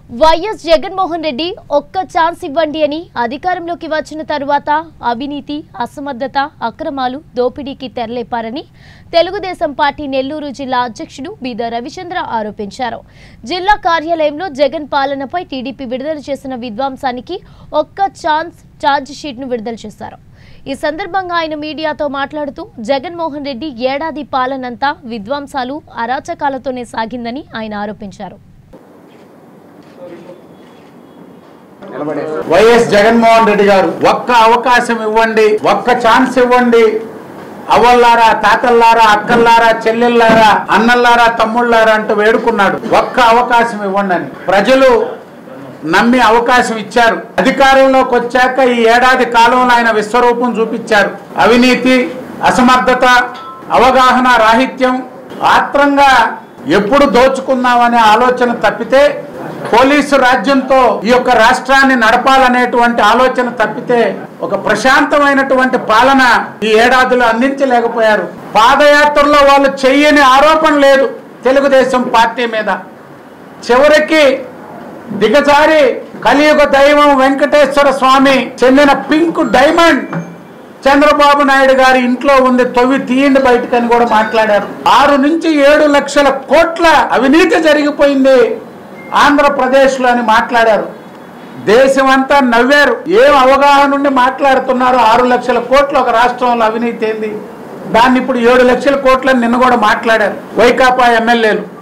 YS Jaganmohan Reddy ఒక్క chance ఇవ్వండి అని అధికారంలోకి వచ్చిన తరువాత అవినీతి అసమర్థత అక్రమాలు దోపిడీకి తెరలేపారని తెలుగుదేశం పార్టీ నెల్లూరు జిల్లా అధ్యక్షుడు బీద రవిచంద్ర ఆరోపించారు జిల్లా కార్యాలయంలో జగన్ పాలనపై టీడీపీ విడుదల చేసిన విధ్వంసానికి ఒక్క ఛాన్స్ ఛార్జ్ షీట్ను విడుదల చేశారు ఈ సందర్భంగా ఆయన మీడియాతో మాట్లాడుతూ జగన్మోహన్ రెడ్డి ఏడాది పాలనంతా విధ్వంసాలు అరాచకాలతోనే సాగిందని ఆయన ఆరోపించారు వైఎస్ జగన్మోహన్ రెడ్డి గారు ఒక్క అవకాశం ఇవ్వండి ఒక్క ఛాన్స్ ఇవ్వండి అవ్వల్లారా తాతల్లారా అక్కల్లారా చెల్లెల్లారా అన్నల్లారా తమ్ముళ్ళారా అంటూ వేడుకున్నాడు ఒక్క అవకాశం ఇవ్వండి అని ప్రజలు నమ్మి అవకాశం ఇచ్చారు అధికారంలోకి వచ్చాక ఈ ఏడాది కాలంలో ఆయన విశ్వరూపం చూపించారు అవినీతి అసమర్థత అవగాహన రాహిత్యం ఆత్రంగా ఎప్పుడు దోచుకుందామనే ఆలోచన తప్పితే పోలీసు రాజ్యంతో ఈ యొక్క రాష్ట్రాన్ని నడపాలనేటువంటి ఆలోచన తప్పితే ఒక ప్రశాంతమైనటువంటి పాలన ఈ ఏడాదిలో అందించలేకపోయారు పాదయాత్రలో వాళ్ళు చెయ్యని ఆరోపణ లేదు తెలుగుదేశం పార్టీ మీద చివరికి దిగజారి కలియుగ దైవం వెంకటేశ్వర స్వామి చెందిన పింక్ డైమండ్ చంద్రబాబు నాయుడు గారి ఇంట్లో ఉంది తొవ్వి తీయండి బయటకని కూడా మాట్లాడారు ఆరు నుంచి ఏడు లక్షల కోట్ల అవినీతి జరిగిపోయింది ఆంధ్రప్రదేశ్లో అని మాట్లాడారు దేశం అంతా నవ్వారు ఏం అవగాహన నుండి మాట్లాడుతున్నారు ఆరు లక్షల కోట్లు ఒక రాష్ట్రంలో అవినీతి ఏంది దాన్ని ఇప్పుడు ఏడు లక్షల కోట్లని నిన్న కూడా మాట్లాడారు వైకాపా ఎమ్మెల్యేలు